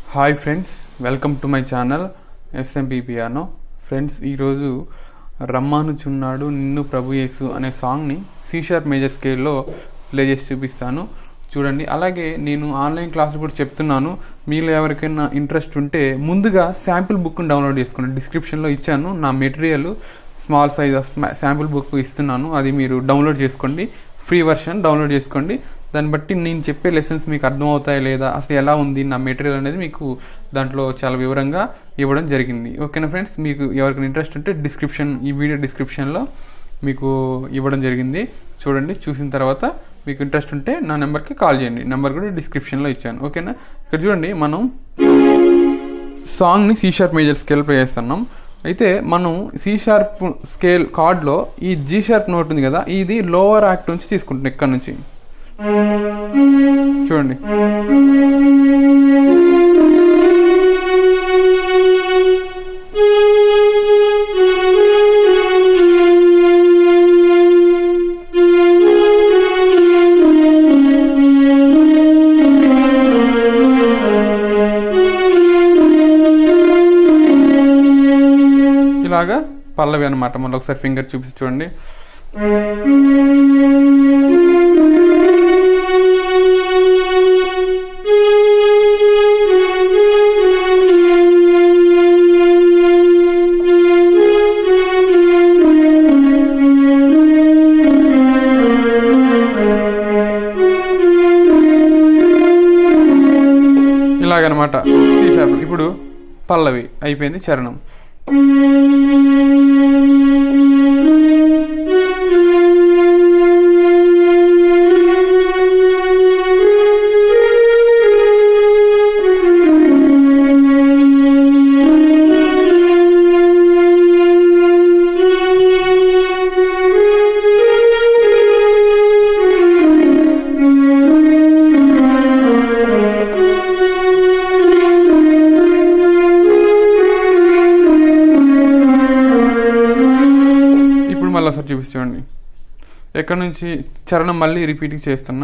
hi friends welcome to my channel S M P piano friends ఈరోజు రమ్మానుచున్నాడు నిన్ను ప్రభు యేసు అనే సాంగ్ని సి షార్ప్ మేజర్ స్కేల్లో ప్లే చేసి చూపిస్తాను చూడండి అలాగే నేను ఆన్లైన్ క్లాస్ కూడా చెప్తున్నాను మీలో ఎవరికైనా ఇంట్రెస్ట్ ఉంటే ముందుగా శాంపిల్ బుక్ని డౌన్లోడ్ చేసుకోండి డిస్క్రిప్షన్లో ఇచ్చాను నా material small size sample book ఇస్తున్నాను అది మీరు డౌన్లోడ్ చేసుకోండి ఫ్రీ వర్షన్ డౌన్లోడ్ చేసుకోండి దాన్ని బట్టి నేను చెప్పే లెసన్స్ మీకు అర్థమవుతాయా లేదా అసలు ఎలా ఉంది నా మెటీరియల్ అనేది మీకు దాంట్లో చాలా వివరంగా ఇవ్వడం జరిగింది ఓకేనా ఫ్రెండ్స్ మీకు ఎవరికైనా ఇంట్రెస్ట్ ఉంటే డిస్క్రిప్షన్ ఈ వీడియో డిస్క్రిప్షన్లో మీకు ఇవ్వడం జరిగింది చూడండి చూసిన తర్వాత మీకు ఇంట్రెస్ట్ ఉంటే నా నెంబర్కి కాల్ చేయండి నెంబర్ కూడా డిస్క్రిప్షన్లో ఇచ్చాను ఓకేనా ఇక్కడ చూడండి మనం సాంగ్ని C sharp major scale play చేస్తున్నాం అయితే మనం సి షార్ప్ స్కేల్ కార్డ్లో ఈ జీ షార్ప్ నోట్ ఉంది కదా ఇది లోవర్ యాక్ట్ నుంచి తీసుకుంటున్నాం ఇక్కడ నుంచి చూడండి ఇలాగా పల్లవి అనమాట మళ్ళీ ఒకసారి ఫింగర్ చూపించి చూడండి ఇలాగనమాట సి షార్ప్ ఇప్పుడు పల్లవి అయిపోయింది చరణం ఇప్పుడు మళ్ళీ ఒకసారి చూపించండి ఎక్కడ నుంచి చరణం మళ్ళీ రిపీట్ చేస్తున్నా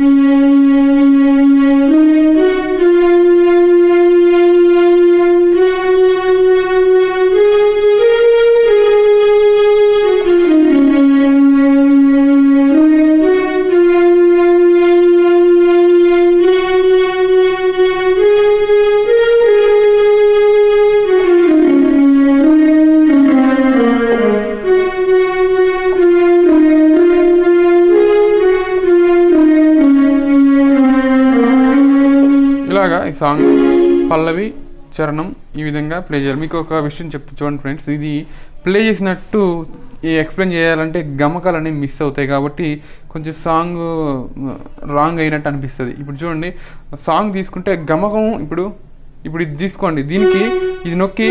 ఇలాగా ఈ సాంగ్ పల్లవి చరణం ఈ విధంగా ప్లే చేయాలి మీకు ఒక విషయం చెప్తా చూడండి ఫ్రెండ్స్ ఇది ప్లే చేసినట్టు ఈ ఎక్స్ప్లెయిన్ చేయాలంటే గమకాలు అనేవి మిస్ అవుతాయి కాబట్టి కొంచెం సాంగ్ రాంగ్ అయినట్టు అనిపిస్తుంది ఇప్పుడు చూడండి సాంగ్ తీసుకుంటే గమకం ఇప్పుడు ఇప్పుడు ఇది తీసుకోండి దీనికి ఇది నొక్కి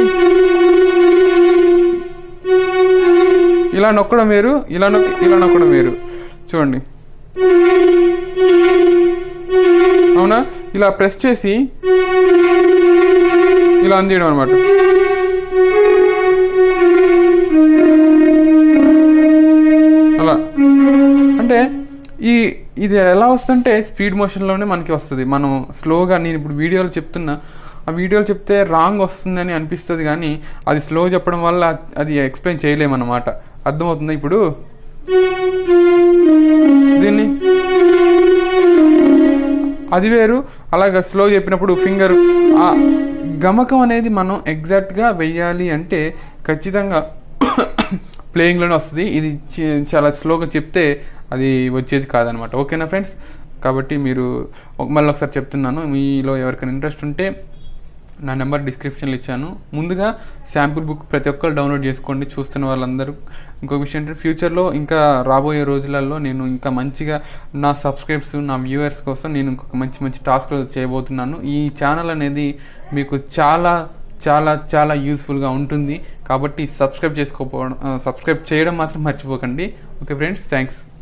ఇలా నొక్కడం వేరు ఇలా నొక్కి ఇలా నొక్కడం వేరు చూడండి అవునా ఇలా ప్రెస్ చేసి ఇలా అందియడం అనమాట అలా అంటే ఈ ఇది ఎలా వస్తుందంటే స్పీడ్ మోషన్లోనే మనకి వస్తుంది మనం స్లోగా నేను ఇప్పుడు వీడియోలో చెప్తున్నా ఆ వీడియోలో చెప్తే రాంగ్ వస్తుందని అనిపిస్తుంది కానీ అది స్లో చెప్పడం వల్ల అది ఎక్స్ప్లెయిన్ చేయలేమన్నమాట అర్థమవుతుందా ఇప్పుడు దీన్ని అది వేరు అలాగ స్లో చెప్పినప్పుడు ఫింగర్ ఆ గమకం అనేది మనం ఎగ్జాక్ట్గా వెయ్యాలి అంటే ఖచ్చితంగా ప్లేయింగ్లోనే వస్తుంది ఇది చి- చాలా స్లోగా చెప్తే అది వచ్చేది కాదనమాట ఓకేనా ఫ్రెండ్స్ కాబట్టి మీరు ఒక- మళ్ళీ ఒకసారి చెప్తున్నాను మీలో ఎవరికైనా ఇంట్రెస్ట్ ఉంటే నా నెంబర్ డిస్క్రిప్షన్లో ఇచ్చాను ముందుగా శాంపుల్ బుక్ ప్రతి ఒక్కరు డౌన్లోడ్ చేసుకోండి చూస్తున్న వాళ్ళందరూ ఇంకో విషయం ఏంటంటే ఫ్యూచర్లో ఇంకా రాబోయే రోజులలో నేను ఇంకా మంచిగా నా సబ్స్క్రైబ్స్ నా వ్యూవర్స్ కోసం నేను ఇంకొక మంచి మంచి టాస్క్లు చేయబోతున్నాను ఈ ఛానల్ అనేది మీకు చాలా చాలా చాలా యూస్ఫుల్గా ఉంటుంది కాబట్టి సబ్స్క్రైబ్ చేసుకోకపోవడం సబ్స్క్రైబ్ చేయడం మాత్రం మర్చిపోకండి ఓకే ఫ్రెండ్స్ థ్యాంక్స్